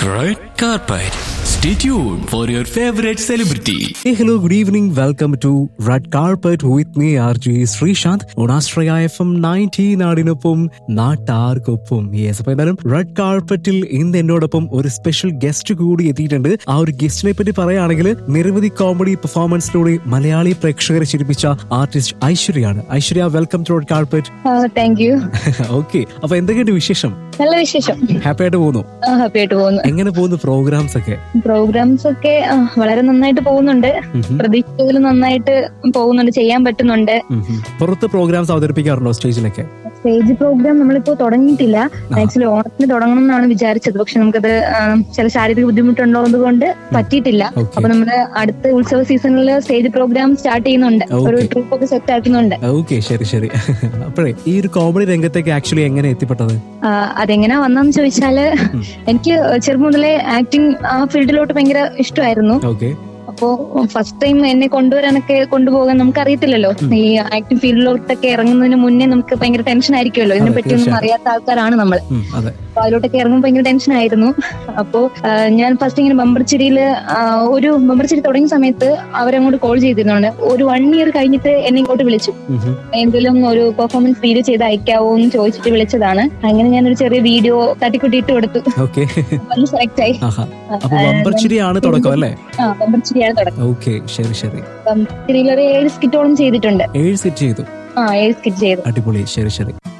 Red Carpet. Stay tuned for your favorite celebrity. Hey, hello, good evening. Welcome to Red Carpet with me, RJ Sreesanth ഓണാശ്രയ FM ninety നയൻറ്റി നാടിനൊപ്പം നാട്ടാർക്കൊപ്പം yes അപ്പൊ എന്തായാലും red കാർപ്പറ്റിൽ ഇന്ന് എന്നോടൊപ്പം ഒരു സ്പെഷ്യൽ ഗസ്റ്റ് കൂടി എത്തിയിട്ടുണ്ട് ആ ഒരു ഗസ്റ്റിനെ പറ്റി പറയുകയാണെങ്കിൽ നിരവധി കോമഡി പെർഫോമൻസിലൂടെ മലയാളി പ്രേക്ഷകരെ ചിരിപ്പിച്ച ആർട്ടിസ്റ്റ് ഐശ്വര്യയാണ് Aishwarya welcome to red carpet thank you okay അപ്പൊ എന്തൊക്കെയുണ്ട് വിശേഷം നല്ല വിശേഷം ഹാപ്പി ആയിട്ട് പോകുന്നു ഹാപ്പി ആയിട്ട് പോകുന്നു എങ്ങനെ പോകുന്നു പ്രോഗ്രാംസ് ഒക്കെ പ്രോഗ്രാംസ് ഒക്കെ ആ, വളരെ നന്നായിട്ട് പോകുന്നുണ്ട് ഉം. പ്രതീക്ഷയിൽ നന്നായിട്ട് പോകുന്നുണ്ട് ചെയ്യാൻ പറ്റുന്നുണ്ട് ഉം ഉം. പുറത്ത് പ്രോഗ്രാംസ് അവതരിപ്പിക്കാറുണ്ടോ സ്റ്റേജിലൊക്കെ സ്റ്റേജ് പ്രോഗ്രാം നമ്മളിപ്പോ തുടങ്ങിയിട്ടില്ല ആക്ച്വലി ഓണത്തിന് തുടങ്ങണം എന്നാണ് വിചാരിച്ചത് പക്ഷെ നമുക്കത് ആ, ചില ശാരീരിക ബുദ്ധിമുട്ടുള്ളത് കൊണ്ട് പറ്റിയിട്ടില്ല Okay. അപ്പൊ നമ്മുടെ അടുത്ത ഉത്സവ സീസണിൽ സ്റ്റേജ് പ്രോഗ്രാം സ്റ്റാർട്ട് ചെയ്യുന്നുണ്ട് ഒരു Okay. ട്രൂപ്പ് ഒക്കെ സെറ്റ് ആക്കുന്നുണ്ട് ഓക്കെ ശരി ശരി അപ്പോഴേ ഈ ഒരു കോമഡി രംഗത്തേക്ക് ആക്ച്വലി എങ്ങനെ എത്തിപ്പെട്ടത് ആ, അതെങ്ങനെയാ വന്നെന്ന് ചോദിച്ചാല് എനിക്ക് ചെറുപ്പം മുതലേ ആക്ടിങ് ആ ഫീൽഡിലോട്ട് ഭയങ്കര ഇഷ്ടമായിരുന്നു ഓക്കെ അപ്പോ ഫസ്റ്റ് ടൈം എന്നെ കൊണ്ടുവരാനൊക്കെ കൊണ്ടുപോകാൻ നമുക്ക് അറിയത്തില്ലല്ലോ ഈ ആക്ടിംഗ് ഫീൽഡിലോട്ടൊക്കെ ഇറങ്ങുന്നതിന് മുന്നേ നമുക്ക് ഭയങ്കര ടെൻഷൻ ആയിരിക്കുമല്ലോ ഇതിനെ അതെ, പറ്റിയൊന്നും തീർച്ചയായും. അറിയാത്ത ആൾക്കാരാണ് നമ്മൾ അതെ അപ്പൊ അതിലോട്ടൊക്കെ ഇറങ്ങുമ്പോൾ ഭയങ്കര ടെൻഷൻ ആയിരുന്നു അപ്പോ ആ, ഞാൻ ഫസ്റ്റ് ഇങ്ങനെ ബമ്പർച്ചിരിയില് ആ, ഒരു ബമ്പർച്ചിരി തുടങ്ങിയ സമയത്ത് അവരങ്ങോട്ട് കോൾ ചെയ്തിരുന്നുണ്ട് ഒരു വൺ ഇയർ കഴിഞ്ഞിട്ട് എന്നെ ഇങ്ങോട്ട് വിളിച്ചു ഉം ഉം. എന്തെങ്കിലും ഒരു പെർഫോമൻസ് വീഡിയോ ചെയ്ത് അയക്കാവോ എന്ന് ചോദിച്ചിട്ട് വിളിച്ചതാണ് അങ്ങനെ ഞാനൊരു ചെറിയ വീഡിയോ തട്ടിക്കുട്ടി ഇട്ട് കൊടുത്തു ഓക്കെ നല്ല സെലക്ട് ആയി ആഹാ അപ്പൊ ബമ്പർച്ചിരിയാണ് തുടക്കം അല്ലേ ആ ബമ്പർച്ചിരിയാണ് തുടക്കം ഓക്കെ ശരി ശരി ബമ്പർച്ചിരിയിൽ ഒരു ഏഴ് സ്കിറ്റോളം ചെയ്തിട്ടുണ്ട് ഏഴ് സെറ്റ് ചെയ്തു ആ ഏഴ് സ്കിറ്റ് ചെയ്തു അടിപൊളി ശരി ശരി